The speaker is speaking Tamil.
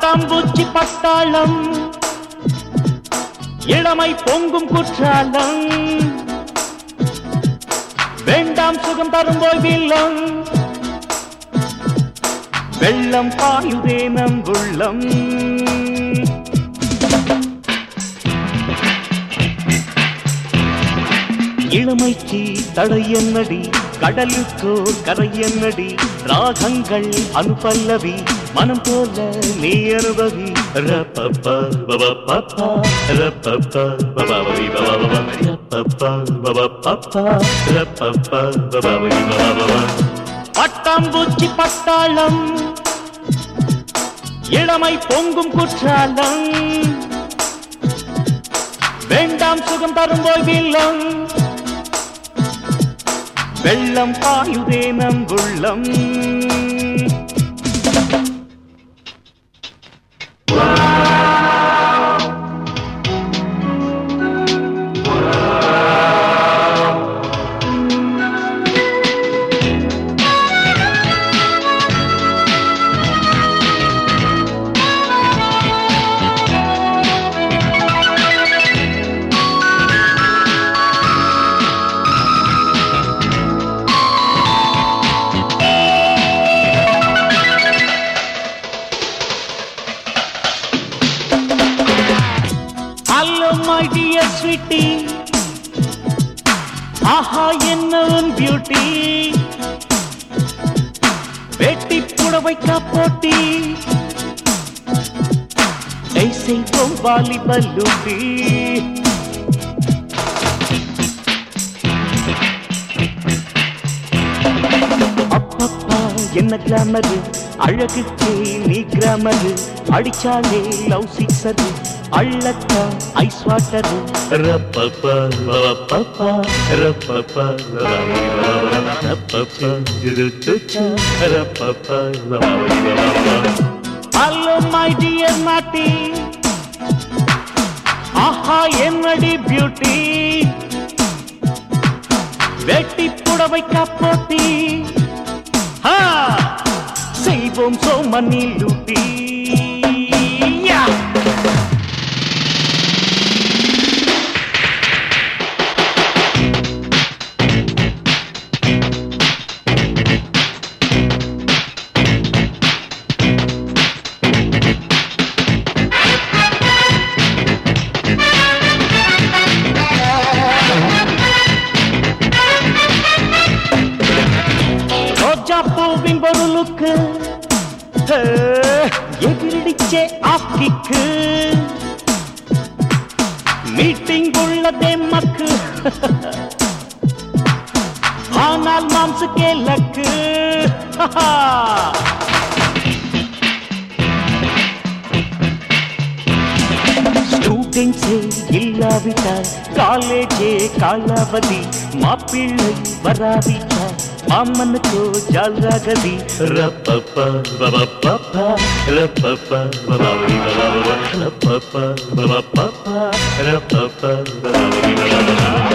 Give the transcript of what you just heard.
பட்டாம்பூச்சி பட்டாளம் இளமை பொங்கும் குற்றாலம் வேண்டாம் சுகம் தரும் போய்வில்லம் வெள்ளம் பாயுதே நம் உள்ளம் இளமைக்கு தடையன்னடி கடலுக்கோ கரையன்னடி ராகங்கள் அனுபல்லவி மனம் போல நீ அனுபவி ரப்பப்பா பபப்பப்பா, ரப்பப்பா பபபவி பபபப, ரப்பப்பா பபப்பப்பா, ரப்பப்பா பபபவி பபபப. பட்டாம்பூச்சி பட்டாளம் இளமை பொங்கும் குற்றாலம் வேண்டாம் சுகம் தரும் போய்வில்லம் வெள்ளம் பாயுதே நம் உள்ளம் ஹலோ மை டியர் ஸ்வீட்டி ஆஹா என்ன உன் பியூட்டி வெட்டி புடவைக்கா போட்டி கை செய்வோம் வாலிபல் லூட்டி அப்பப்பா என்ன கிளாமரு அழகுக்கே நீ கிராமரு அடிச்சாலே லவ் சிக்ஸரு அள்ளத்தா ஐஸ் வாட்டரு ரப்பப்பா பவப்பப்பா ரப்பப்பா ரப்பப்பா இருட்டுச்சு ரப்பப்பா ஹலோ மை டியர் மாட்டி ஆஹா என்னடி பியூட்டி வெட்டி புடவைக்கா போட்டி ஆ, செய்வோம் சோமனி லூட்டி யா. ரோஜா பூவின் பொருளுக்கு ஹே, எதிரிடிச்சே ஆக்கிக்கு மீட்டிங் உள்ளதே மக்கு ஆனால் மாம்சுக்கே லக்கு ஸ்டூடெண்ட்ஸே இல்லாவிட்டால் காலேஜே காலாவதி மாப்பிள்ளை வராவிட்டால் மாமனுக்கோ ஜால்ராகதி ரப்பப்பா பபப்பப்பா ரப்பப்பா பபாவதி பபாவா ரப்பப்பா பபப்பப்பா ரப்பப்பா பபாவதி பபாவா